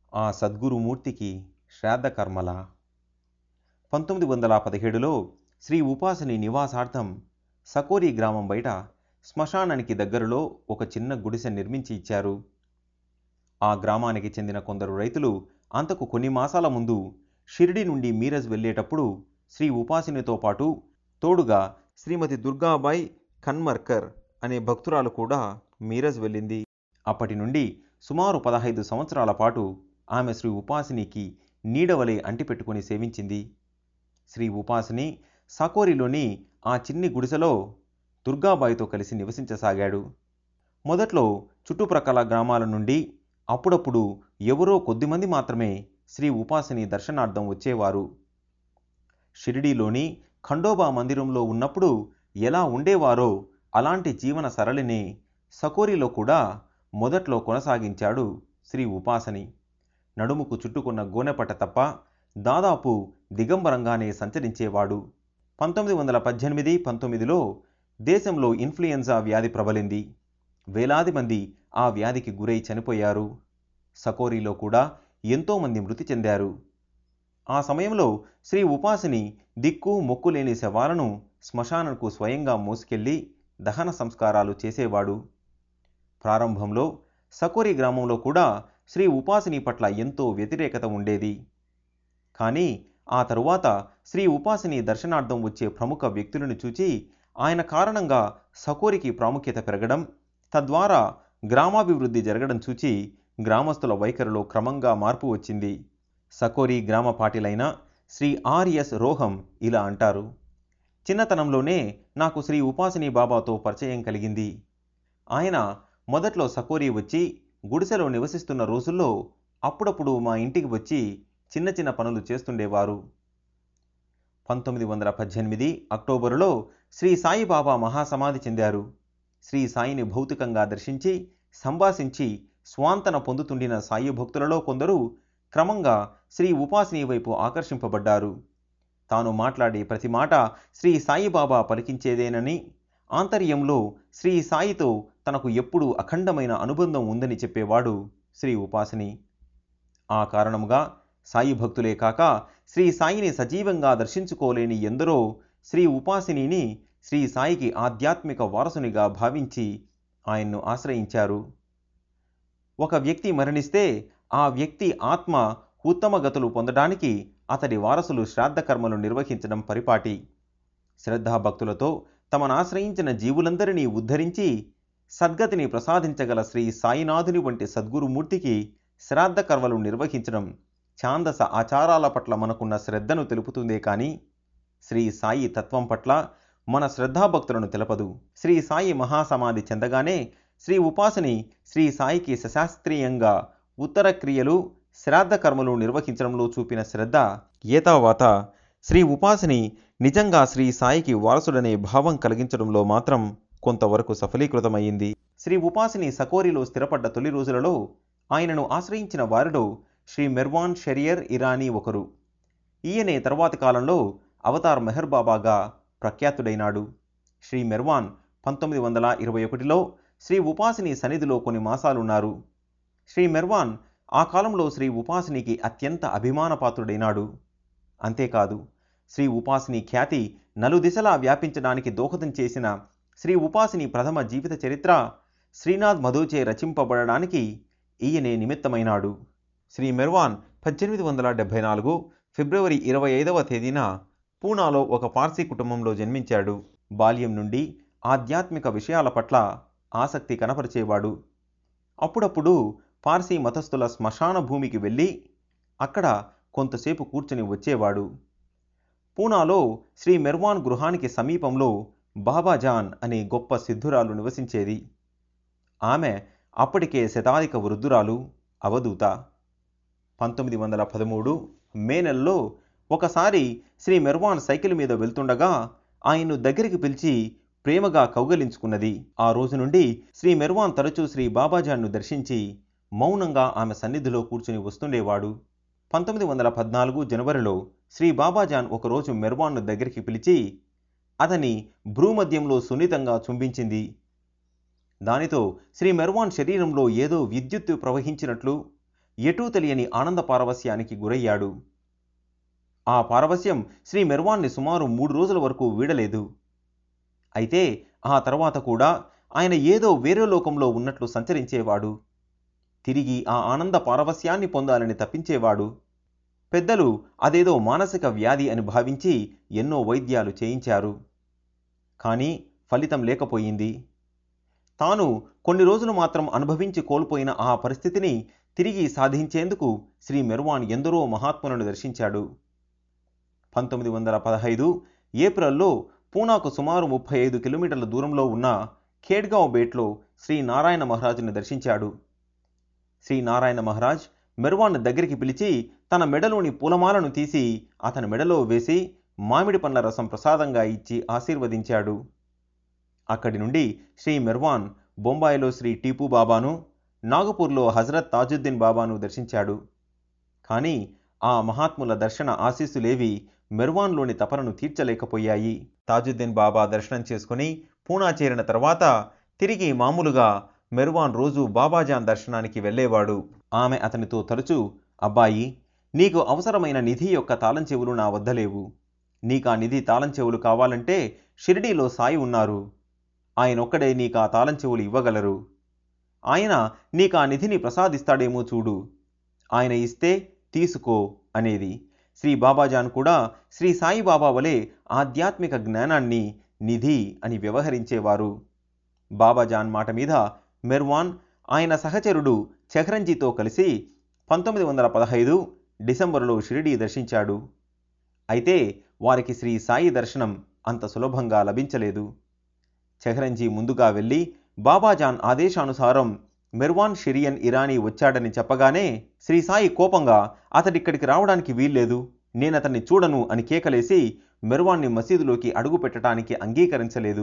ఆ సద్గురుమూర్తికి శ్రాద్ధ కర్మల పంతొమ్మిది వందల పదిహేడులో శ్రీ ఉపాసని నివాసార్థం సకోరి గ్రామం బయట శ్మశానానికి దగ్గరలో ఒక చిన్న గుడిసె నిర్మించి ఇచ్చారు ఆ గ్రామానికి చెందిన కొందరు రైతులు అంతకు కొన్ని మాసాల ముందు షిరిడి నుండి మీరజ్ వెళ్ళేటప్పుడు శ్రీ ఉపాసినితో పాటు తోడుగా శ్రీమతి దుర్గాబాయ్ కన్మర్కర్ అనే భక్తురాలు కూడా మీరజ్ వెళ్ళింది అప్పటి నుండి సుమారు పదహైదు సంవత్సరాల పాటు ఆమె శ్రీ ఉపాసినికి నీడవలే అంటిపెట్టుకుని సేవించింది శ్రీ ఉపాసిని సాకోరిలోని ఆ చిన్ని గుడిసెలో దుర్గాబాయితో కలిసి నివసించసాగాడు మొదట్లో చుట్టుప్రక్కల గ్రామాల నుండి అప్పుడప్పుడు ఎవరో కొద్దిమంది మాత్రమే శ్రీ ఉపాసిని దర్శనార్థం వచ్చేవారు షిరిడీలోని ఖండోబా మందిరంలో ఉన్నప్పుడు ఎలా ఉండేవారో అలాంటి జీవన సరళిని సకోరిలో కూడా మొదట్లో కొనసాగించాడు శ్రీ ఉపాసని నడుముకు చుట్టుకున్న గోనెపట్ట తప్ప దాదాపు దిగంబరంగానే సంచరించేవాడు పంతొమ్మిది వందల పద్దెనిమిది పంతొమ్మిదిలో దేశంలో ఇన్ఫ్లుయెన్జా వ్యాధి ప్రబలింది వేలాది మంది ఆ వ్యాధికి గురై చనిపోయారు సకోరీలో కూడా ఎంతోమంది మృతి చెందారు ఆ సమయంలో శ్రీ ఉపాసిని దిక్కు మొక్కు లేని శవాలను శ్మశానంకు స్వయంగా మోసుకెళ్లి దహన సంస్కారాలు చేసేవాడు ప్రారంభంలో సకోరి గ్రామంలో కూడా శ్రీ ఉపాసిని పట్ల ఎంతో వ్యతిరేకత ఉండేది కానీ ఆ తరువాత శ్రీ ఉపాసిని దర్శనార్థం వచ్చే ప్రముఖ వ్యక్తులను చూచి ఆయన కారణంగా సకోరికి ప్రాముఖ్యత పెరగడం తద్వారా గ్రామాభివృద్ధి జరగడం చూచి గ్రామస్తుల వైఖరిలో క్రమంగా మార్పు వచ్చింది సకోరి గ్రామ పాటిలైన శ్రీ ఆర్ఎస్ రోహం ఇలా అంటారు చిన్నతనంలోనే నాకు శ్రీ ఉపాసిని బాబాతో పరిచయం కలిగింది ఆయన మొదట్లో సకోరి వచ్చి గుడిసెలో నివసిస్తున్న రోజుల్లో అప్పుడప్పుడు మా ఇంటికి వచ్చి చిన్న చిన్న పనులు చేస్తుండేవారు పంతొమ్మిది వందల పద్దెనిమిది అక్టోబరులో శ్రీ సాయిబాబా మహాసమాధి చెందారు శ్రీ సాయిని భౌతికంగా దర్శించి సంభాషించి స్వాంతన పొందుతుండిన సాయి భక్తులలో కొందరు క్రమంగా శ్రీ ఉపాసిని వైపు ఆకర్షింపబడ్డారు తాను మాట్లాడే ప్రతి మాట శ్రీ సాయిబాబా పలికించేదేనని ఆంతర్యంలో శ్రీ సాయితో తనకు ఎప్పుడూ అఖండమైన అనుబంధం ఉందని చెప్పేవాడు శ్రీ ఉపాసిని ఆ కారణముగా సాయి భక్తులే కాక శ్రీ సాయిని సజీవంగా దర్శించుకోలేని ఎందరో శ్రీ ఉపాసినిని శ్రీ సాయికి ఆధ్యాత్మిక వారసునిగా భావించి ఆయన్ను ఆశ్రయించారు ఒక వ్యక్తి మరణిస్తే ఆ వ్యక్తి ఆత్మ ఉత్తమ గతులు పొందడానికి అతడి వారసులు శ్రాద్ధ కర్మలు నిర్వహించడం పరిపాటి శ్రద్ధాభక్తులతో తమను ఆశ్రయించిన జీవులందరినీ ఉద్ధరించి సద్గతిని ప్రసాదించగల శ్రీ సాయినాథుని వంటి సద్గురుమూర్తికి శ్రాద్ధ కర్మలు నిర్వహించడం ఛాందస ఆచారాల పట్ల మనకున్న శ్రద్ధను తెలుపుతుందే కానీ శ్రీ సాయి తత్వం పట్ల మన శ్రద్ధాభక్తులను తెలపదు శ్రీ సాయి మహాసమాధి చెందగానే శ్రీ ఉపాసని శ్రీ సాయికి సశాస్త్రీయంగా ఉత్తర క్రియలు శ్రాద్ధ కర్మలు నిర్వహించడంలో చూపిన శ్రద్ధ ఏతావాత శ్రీ ఉపాసని నిజంగా శ్రీ సాయికి వారసుడనే భావం కలిగించడంలో మాత్రం కొంతవరకు సఫలీకృతమయ్యింది శ్రీ ఉపాసిని సకోరిలో స్థిరపడ్డ తొలి రోజులలో ఆయనను ఆశ్రయించిన వారిలో శ్రీ మెర్వాన్ షెరియర్ ఇరానీ ఒకరు ఈయనే తర్వాతి కాలంలో అవతార్ మెహర్ బాబాగా ప్రఖ్యాతుడైనాడు శ్రీ మెర్వాన్ పంతొమ్మిది వందల ఇరవై ఒకటిలో శ్రీ ఉపాసిని సన్నిధిలో కొన్ని మాసాలున్నారు శ్రీ మెర్వాన్ ఆ కాలంలో శ్రీ ఉపాసినికి అత్యంత అభిమానపాత్రుడైనాడు అంతేకాదు శ్రీ ఉపాసిని ఖ్యాతి నలుదిశలా వ్యాపించడానికి దోహదం చేసిన శ్రీ ఉపాసిని ప్రథమ జీవిత చరిత్ర శ్రీనాథ్ మధుచే రచింపబడడానికి ఈయనే నిమిత్తమైనాడు శ్రీ మెర్వాన్ పద్దెనిమిది వందల డెబ్భై నాలుగు ఫిబ్రవరి ఇరవై ఐదవ తేదీన పూనాలో ఒక పార్సీ కుటుంబంలో జన్మించాడు బాల్యం నుండి ఆధ్యాత్మిక విషయాల పట్ల ఆసక్తి కనపరిచేవాడు అప్పుడప్పుడు పార్సీ మతస్థుల శ్మశాన భూమికి వెళ్ళి అక్కడ కొంతసేపు కూర్చుని వచ్చేవాడు పూనాలో శ్రీ మెర్వాన్ గృహానికి సమీపంలో బాబాజాన్ అనే గొప్ప సిద్ధురాలు నివసించేది ఆమె అప్పటికే శతాధిక వృద్ధురాలు అవధూత పంతొమ్మిది వందల పదమూడు మే నెలలో ఒకసారి శ్రీ మెర్వాన్ సైకిల్ మీద వెళ్తుండగా ఆయన్ను దగ్గరికి పిలిచి ప్రేమగా కౌగలించుకున్నది ఆ రోజు నుండి శ్రీ మెర్వాన్ తరచూ శ్రీ బాబాజాన్ను దర్శించి మౌనంగా ఆమె సన్నిధిలో కూర్చుని వస్తుండేవాడు పంతొమ్మిది వందల పద్నాలుగు జనవరిలో శ్రీ బాబాజాన్ ఒకరోజు మెర్వాన్ను దగ్గరికి పిలిచి అతని భ్రూమధ్యంలో సున్నితంగా చుంబించింది దానితో శ్రీ మెర్వాన్ శరీరంలో ఏదో విద్యుత్తు ప్రవహించినట్లు ఎటూ తెలియని ఆనంద పారవస్యానికి గురయ్యాడు ఆ పారవస్యం శ్రీ మెర్వాన్ని సుమారు మూడు రోజుల వరకు వీడలేదు అయితే ఆ తర్వాత కూడా ఆయన ఏదో వేరే లోకంలో ఉన్నట్లు సంచరించేవాడు తిరిగి ఆ ఆనంద పారవస్యాన్ని పొందాలని తప్పించేవాడు పెద్దలు అదేదో మానసిక వ్యాధి అని భావించి ఎన్నో వైద్యాలు చేయించారు కానీ ఫలితం లేకపోయింది తాను కొన్ని రోజులు మాత్రం అనుభవించి కోల్పోయిన ఆ పరిస్థితిని తిరిగి సాధించేందుకు శ్రీ మెర్వాన్ ఎందరో మహాత్ములను దర్శించాడు పంతొమ్మిది వందల పదహైదు ఏప్రిల్లో పూనాకు సుమారు ముప్పై ఐదు కిలోమీటర్ల దూరంలో ఉన్న ఖేడ్గావ్ బేట్లో శ్రీ నారాయణ మహారాజుని దర్శించాడు శ్రీ నారాయణ మహారాజ్ మెర్వాన్ దగ్గరికి పిలిచి తన మెడలోని పూలమాలను తీసి అతని మెడలో వేసి మామిడి పండ్ల రసం ప్రసాదంగా ఇచ్చి ఆశీర్వదించాడు అక్కడి నుండి శ్రీ మెర్వాన్ బొంబాయిలో శ్రీ టీపు బాబాను నాగపూర్లో హజరత్ తాజుద్దీన్ బాబాను దర్శించాడు కానీ ఆ మహాత్ముల దర్శన ఆశీస్సులేవి మెర్వాన్లోని తపనను తీర్చలేకపోయాయి తాజుద్దీన్ బాబా దర్శనం చేసుకుని పూనా చేరిన తర్వాత తిరిగి మామూలుగా మెర్వాన్ రోజు బాబాజాన్ దర్శనానికి వెళ్ళేవాడు ఆమె అతనితో తరచూ అబ్బాయి నీకు అవసరమైన నిధి యొక్క తాళం చెవులు నా వద్ద లేవు నీకా నిధి తాళం చెవులు కావాలంటే షిరిడీలో సాయి ఉన్నారు ఆయనొక్కడే నీకా తాళం చెవులు ఇవ్వగలరు ఆయన నీకా నిధిని ప్రసాదిస్తాడేమో చూడు ఆయన ఇస్తే తీసుకో అనేది శ్రీ బాబాజాన్ కూడా శ్రీ సాయిబాబా వలె ఆధ్యాత్మిక జ్ఞానాన్ని నిధి అని వ్యవహరించేవారు బాబాజాన్ మాట మీద మెర్వాన్ ఆయన సహచరుడు చెహ్రంజీతో కలిసి పంతొమ్మిది వందల పదహైదు డిసెంబరులో షిరిడీ దర్శించాడు అయితే వారికి శ్రీ సాయి దర్శనం అంత సులభంగా లభించలేదు చెహ్రంజీ ముందుగా వెళ్ళి బాబాజాన్ ఆదేశానుసారం మెర్వాన్ షిరియన్ ఇరానీ వచ్చాడని చెప్పగానే శ్రీ సాయి కోపంగా అతడిక్కడికి రావడానికి వీల్లేదు నేనతన్ని చూడను అని కేకలేసి మెర్వాన్ని మసీదులోకి అడుగు పెట్టడానికి అంగీకరించలేదు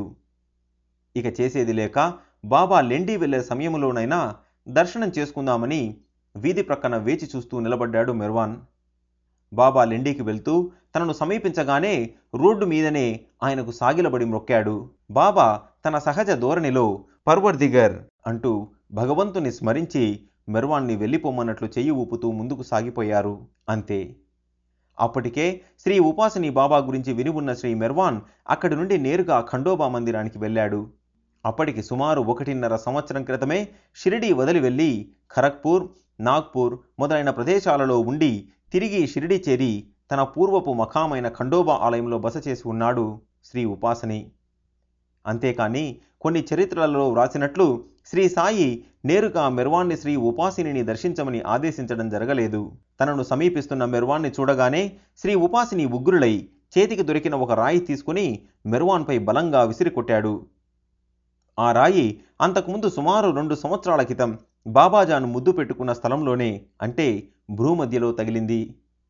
ఇక చేసేది లేక బాబా లెండి వెళ్లే సమయంలోనైనా దర్శనం చేసుకుందామని వీధి ప్రక్కన వేచి చూస్తూ నిలబడ్డాడు మెర్వాన్ బాబా లెండికి వెళ్తూ తనను సమీపించగానే రోడ్డు మీదనే ఆయనకు సాగిలబడి మొక్కాడు బాబా తన సహజ ధోరణిలో పర్వర్దిగర్ అంటూ భగవంతుని స్మరించి మెర్వాన్ని వెళ్ళిపోమ్మన్నట్లు చెయ్యి ఊపుతూ ముందుకు సాగిపోయారు అంతే అప్పటికే శ్రీ ఉపాసిని బాబా గురించి విని ఉన్న శ్రీ మెర్వాన్ అక్కడి నుండి నేరుగా ఖండోబా మందిరానికి వెళ్ళాడు అప్పటికి సుమారు ఒకటిన్నర సంవత్సరం క్రితమే షిరిడీ వదిలి వెళ్ళి ఖరగ్పూర్ నాగ్పూర్ మొదలైన ప్రదేశాలలో ఉండి తిరిగి షిరిడి చేరి తన పూర్వపు మఖామైన ఖండోబా ఆలయంలో బస చేసి ఉన్నాడు శ్రీ ఉపాసని అంతేకాని కొన్ని చరిత్రలలో వ్రాసినట్లు శ్రీ సాయి నేరుగా మెర్వాన్ని శ్రీ ఉపాసిని దర్శించమని ఆదేశించడం జరగలేదు తనను సమీపిస్తున్న మెర్వాన్ని చూడగానే శ్రీ ఉపాసిని ఉగ్రులై చేతికి దొరికిన ఒక రాయి తీసుకుని మెర్వాన్పై బలంగా విసిరికొట్టాడు ఆ రాయి అంతకుముందు సుమారు రెండు సంవత్సరాల క్రితం బాబాజాను ముద్దు పెట్టుకున్న స్థలంలోనే అంటే భ్రూమధ్యలో తగిలింది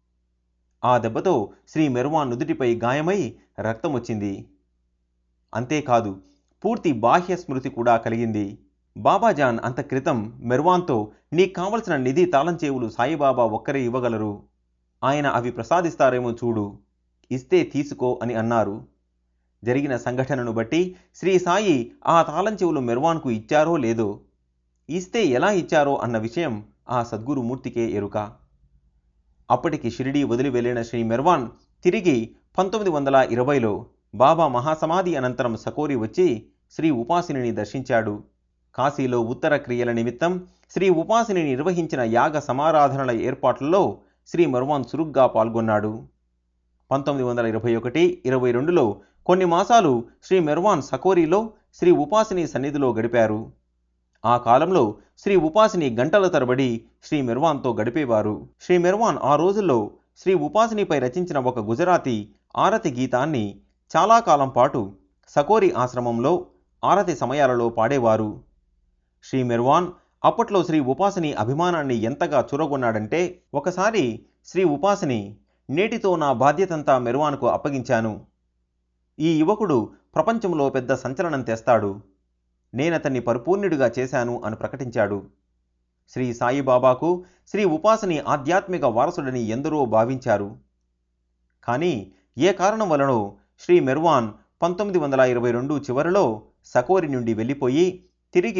ఆ దెబ్బతో శ్రీ మెర్వాన్ నుదుటిపై గాయమై రక్తం వచ్చింది అంతేకాదు పూర్తి బాహ్య స్మృతి కూడా కలిగింది బాబాజాన్ అంత క్రితం మెర్వాన్తో నీకు కావలసిన నిధి తాళం చెవులు సాయిబాబా ఒక్కరే ఇవ్వగలరు ఆయన అవి ప్రసాదిస్తారేమో చూడు ఇస్తే తీసుకో అని అన్నారు జరిగిన సంఘటనను బట్టి శ్రీ సాయి ఆ తాళం చెవులు మెర్వాన్కు ఇచ్చారో లేదో ఇస్తే ఎలా ఇచ్చారో అన్న విషయం ఆ సద్గురుమూర్తికే ఎరుక అప్పటికి షిరిడీ వదిలి వెళ్ళిన శ్రీ మెర్వాన్ తిరిగి పంతొమ్మిది వందల ఇరవైలో బాబా మహాసమాధి అనంతరం సకోరి వచ్చి శ్రీ ఉపాసిని దర్శించాడు కాశీలో ఉత్తర క్రియల నిమిత్తం శ్రీ ఉపాసిని నిర్వహించిన యాగ సమారాధనల ఏర్పాట్లలో శ్రీ మర్వాన్ చురుగ్గా పాల్గొన్నాడు పంతొమ్మిది వందల ఇరవై ఒకటి ఇరవై రెండులో కొన్ని మాసాలు శ్రీ మెర్వాన్ సకోరీలో శ్రీ ఉపాసిని సన్నిధిలో గడిపారు ఆ కాలంలో శ్రీ ఉపాసిని గంటల తరబడి శ్రీ మెర్వాన్తో గడిపేవారు శ్రీ మెర్వాన్ ఆ రోజుల్లో శ్రీ ఉపాసినిపై రచించిన ఒక గుజరాతీ ఆరతి గీతాన్ని చాలా కాలం పాటు సకోరి ఆశ్రమంలో ఆరతి సమయాలలో పాడేవారు శ్రీ మెర్వాన్ అప్పట్లో శ్రీ ఉపాసిని అభిమానాన్ని ఎంతగా చురగొన్నాడంటే ఒకసారి శ్రీ ఉపాసిని నేటితో నా బాధ్యతంతా మెర్వాన్కు అప్పగించాను ఈ యువకుడు ప్రపంచంలో పెద్ద సంచలనం తెస్తాడు నేనతన్ని పరిపూర్ణుడిగా చేశాను అని ప్రకటించాడు శ్రీ సాయిబాబాకు శ్రీ ఉపాసని ఆధ్యాత్మిక వారసుడని ఎందరో భావించారు కానీ ఏ కారణం వలనో శ్రీ మెర్వాన్ పంతొమ్మిది వందల ఇరవై రెండు చివరిలో సకోరి నుండి వెళ్ళిపోయి తిరిగి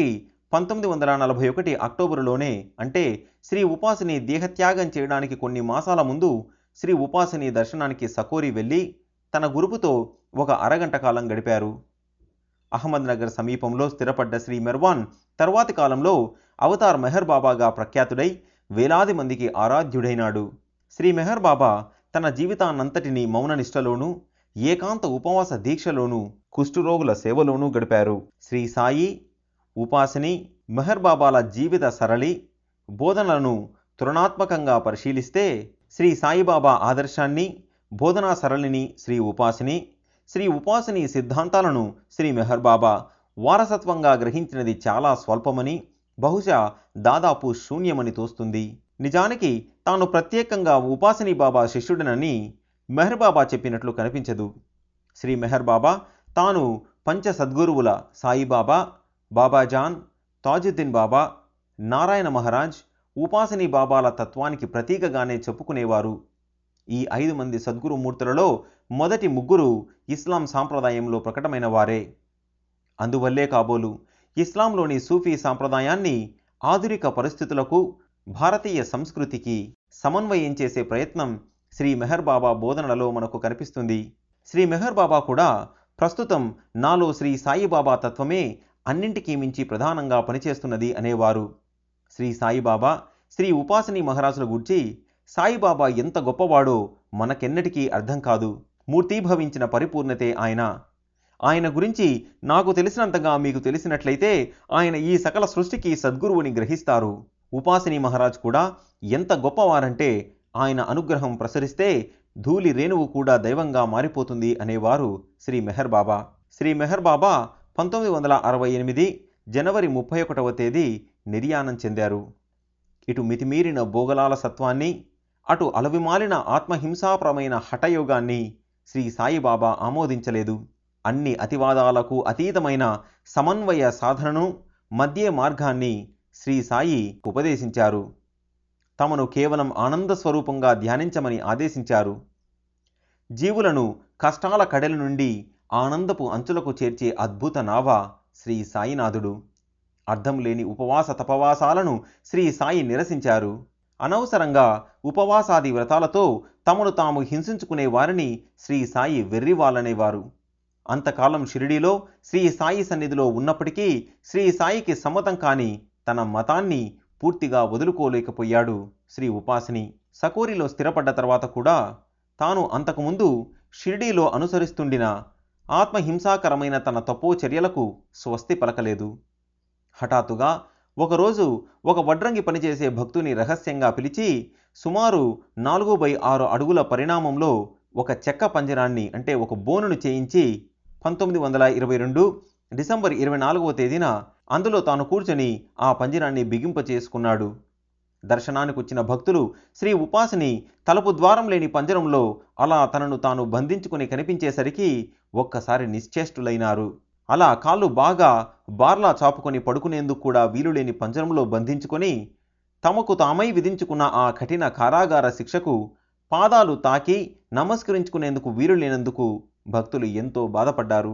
పంతొమ్మిది వందల నలభై ఒకటి అక్టోబరులోనే అంటే శ్రీ ఉపాసిని దేహత్యాగం చేయడానికి కొన్ని మాసాల ముందు శ్రీ ఉపాసిని దర్శనానికి సకోరి వెళ్ళి తన గురుపుతో ఒక అరగంట కాలం గడిపారు అహ్మద్నగర్ సమీపంలో స్థిరపడ్డ శ్రీ మెర్వాన్ తర్వాతి కాలంలో అవతార్ మెహర్ బాబాగా ప్రఖ్యాతుడై వేలాది మందికి ఆరాధ్యుడైనాడు శ్రీ మెహర్ బాబా తన జీవితాన్నంతటిని మౌననిష్టలోనూ ఏకాంత ఉపవాస దీక్షలోనూ కుష్ఠరోగుల సేవలోనూ గడిపారు శ్రీ సాయి ఉపాసిని మెహర్ బాబాల జీవిత సరళి బోధనలను తులనాత్మకంగా పరిశీలిస్తే శ్రీ సాయిబాబా ఆదర్శాన్ని బోధనా సరళిని శ్రీ ఉపాసిని శ్రీ ఉపాసిని సిద్ధాంతాలను శ్రీ మెహర్ బాబా వారసత్వంగా గ్రహించినది చాలా స్వల్పమని బహుశా దాదాపు శూన్యమని తోస్తుంది నిజానికి తాను ప్రత్యేకంగా ఉపాసిని బాబా శిష్యుడనని మెహర్ బాబా చెప్పినట్లు కనిపించదు శ్రీ మెహర్ బాబా తాను పంచ సద్గురువుల సాయిబాబా బాబాజాన్ తాజుద్దీన్ బాబా నారాయణ మహారాజ్ ఉపాసిని బాబాల తత్వానికి ప్రతీకగానే చెప్పుకునేవారు ఈ ఐదు మంది సద్గురుమూర్తులలో మొదటి ముగ్గురు ఇస్లాం సాంప్రదాయంలో ప్రకటమైన వారే అందువల్లే కాబోలు ఇస్లాంలోని సూఫీ సాంప్రదాయాన్ని ఆధునిక పరిస్థితులకు భారతీయ సంస్కృతికి సమన్వయం చేసే ప్రయత్నం శ్రీ మెహర్ బాబా బోధనలలో మనకు కనిపిస్తుంది శ్రీ మెహర్ బాబా కూడా ప్రస్తుతం నాలో శ్రీ సాయిబాబా తత్వమే అన్నింటికీ మించి ప్రధానంగా పనిచేస్తున్నది అనేవారు శ్రీ సాయిబాబా శ్రీ ఉపాసిని మహారాజుల గురించి సాయిబాబా ఎంత గొప్పవాడో మనకెన్నటికీ అర్థం కాదు మూర్తీభవించిన పరిపూర్ణతే ఆయన ఆయన గురించి నాకు తెలిసినంతగా మీకు తెలిసినట్లయితే ఆయన ఈ సకల సృష్టికి సద్గురువుని గ్రహిస్తారు ఉపాసిని మహారాజ్ కూడా ఎంత గొప్పవారంటే ఆయన అనుగ్రహం ప్రసరిస్తే ధూళి రేణువు కూడా దైవంగా మారిపోతుంది అనేవారు శ్రీ మెహర్ బాబా శ్రీ మెహర్ బాబా పంతొమ్మిది వందల అరవై ఎనిమిది జనవరి ముప్పై ఒకటవ తేదీ నిర్యాణం చెందారు ఇటు మితిమీరిన భోగలాల సత్వాన్ని అటు అలవిమాలిన ఆత్మహింసాపరమైన హఠయోగాన్ని శ్రీ సాయిబాబా ఆమోదించలేదు అన్ని అతివాదాలకు అతీతమైన సమన్వయ సాధనను మధ్య మార్గాన్ని శ్రీ సాయి ఉపదేశించారు తమను కేవలం ఆనంద స్వరూపంగా ధ్యానించమని ఆదేశించారు జీవులను కష్టాల కడల నుండి ఆనందపు అంచులకు చేర్చే అద్భుత నావ శ్రీ సాయినాథుడు అర్థం లేని ఉపవాస తపవాసాలను శ్రీ సాయి నిరసించారు అనవసరంగా ఉపవాసాది వ్రతాలతో తమను తాము హింసించుకునే వారిని శ్రీ సాయి వెర్రివాలనేవారు అంతకాలం షిరిడీలో శ్రీ సాయి సన్నిధిలో ఉన్నప్పటికీ శ్రీ సాయికి సమ్మతం కాని తన మతాన్ని పూర్తిగా వదులుకోలేకపోయాడు శ్రీ ఉపాసిని సకోరిలో స్థిరపడ్డ తర్వాత కూడా తాను అంతకుముందు షిరిడీలో అనుసరిస్తుండిన ఆత్మహింసాకరమైన తన తపో చర్యలకు స్వస్తి పలకలేదు హఠాత్తుగా ఒకరోజు ఒక వడ్రంగి పనిచేసే భక్తుని రహస్యంగా పిలిచి సుమారు నాలుగు బై ఆరు అడుగుల పరిణామంలో ఒక చెక్క పంజరాన్ని అంటే ఒక బోనును చేయించి పంతొమ్మిది వందల ఇరవై రెండు డిసెంబర్ ఇరవై నాలుగవ తేదీన అందులో తాను కూర్చొని ఆ పంజరాన్ని బిగింప చేసుకున్నాడు దర్శనానికి వచ్చిన భక్తులు శ్రీ ఉపాసిని తలుపు ద్వారం లేని పంజరంలో అలా తనను తాను బంధించుకుని కనిపించేసరికి ఒక్కసారి నిశ్చేష్టులైనారు అలా కాళ్ళు బాగా బార్లా చాపుకొని పడుకునేందుకు కూడా వీలులేని పంజరంలో బంధించుకొని తమకు తామై విధించుకున్న ఆ కఠిన కారాగార శిక్షకు పాదాలు తాకి నమస్కరించుకునేందుకు వీలు లేనందుకు భక్తులు ఎంతో బాధపడ్డారు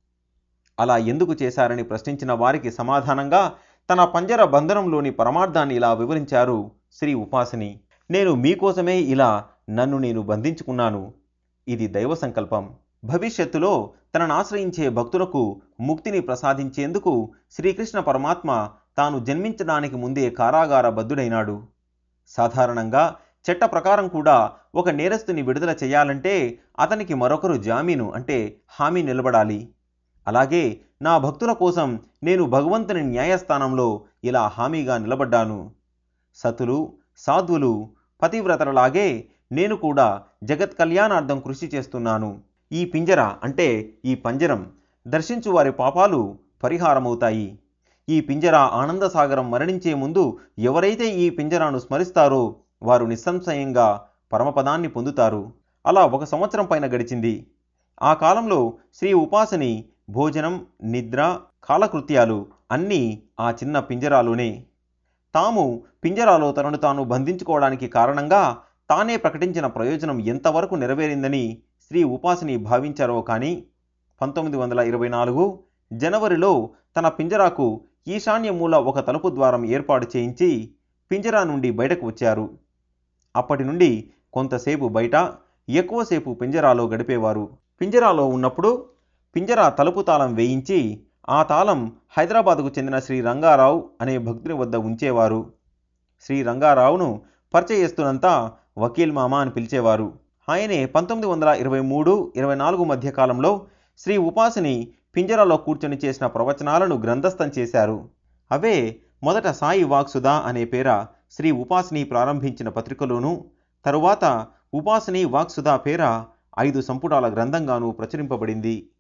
అలా ఎందుకు చేశారని ప్రశ్నించిన వారికి సమాధానంగా తన పంజర బంధనంలోని పరమార్థాన్ని ఇలా వివరించారు శ్రీ ఉపాసిని నేను మీకోసమే ఇలా నన్ను నేను బంధించుకున్నాను ఇది దైవ సంకల్పం భవిష్యత్తులో తనను ఆశ్రయించే భక్తులకు ముక్తిని ప్రసాదించేందుకు శ్రీకృష్ణ పరమాత్మ తాను జన్మించడానికి ముందే కారాగార బద్ధుడైనాడు సాధారణంగా చట్ట ప్రకారం కూడా ఒక నేరస్తుని విడుదల చేయాలంటే అతనికి మరొకరు జామీను అంటే హామీ నిలబడాలి అలాగే నా భక్తుల కోసం నేను భగవంతుని న్యాయస్థానంలో ఇలా హామీగా నిలబడ్డాను సతులు సాధువులు పతివ్రతలలాగే నేను కూడా జగత్ కళ్యాణార్థం కృషి చేస్తున్నాను ఈ పింజర అంటే ఈ పంజరం దర్శించు వారి పాపాలు పరిహారమవుతాయి ఈ పింజరా ఆనందసాగరం మరణించే ముందు ఎవరైతే ఈ పింజరాను స్మరిస్తారో వారు నిస్సంశయంగా పరమపదాన్ని పొందుతారు అలా ఒక సంవత్సరం పైన గడిచింది ఆ కాలంలో శ్రీ ఉపాసని భోజనం నిద్ర కాలకృత్యాలు అన్నీ ఆ చిన్న పింజరాలోనే తాము పింజరాలో తనను తాను బంధించుకోవడానికి కారణంగా తానే ప్రకటించిన ప్రయోజనం ఎంతవరకు నెరవేరిందని శ్రీ ఉపాసిని భావించారో కానీ పంతొమ్మిది వందల ఇరవై నాలుగు జనవరిలో తన పింజరాకు ఈశాన్య మూల ఒక తలుపు ద్వారం ఏర్పాటు చేయించి పింజరా నుండి బయటకు వచ్చారు అప్పటి నుండి కొంతసేపు బయట ఎక్కువసేపు పింజరాలో గడిపేవారు పింజరాలో ఉన్నప్పుడు పింజరా తలుపు తాళం వేయించి ఆ తాళం హైదరాబాదుకు చెందిన శ్రీ రంగారావు అనే భక్తుని వద్ద ఉంచేవారు శ్రీ రంగారావును పరిచయస్తునంతా వకీల్ మామ అని పిలిచేవారు ఆయనే పంతొమ్మిది వందల ఇరవై మూడు ఇరవై నాలుగు మధ్య కాలంలో శ్రీ ఉపాసిని పింజరాలో కూర్చొని చేసిన ప్రవచనాలను గ్రంథస్థం చేశారు అవే మొదట సాయి వాక్సుధా అనే పేర శ్రీ ఉపాసిని ప్రారంభించిన పత్రికలోనూ తరువాత ఉపాసిని వాక్సుధా పేర ఐదు సంపుటాల గ్రంథంగాను ప్రచురింపబడింది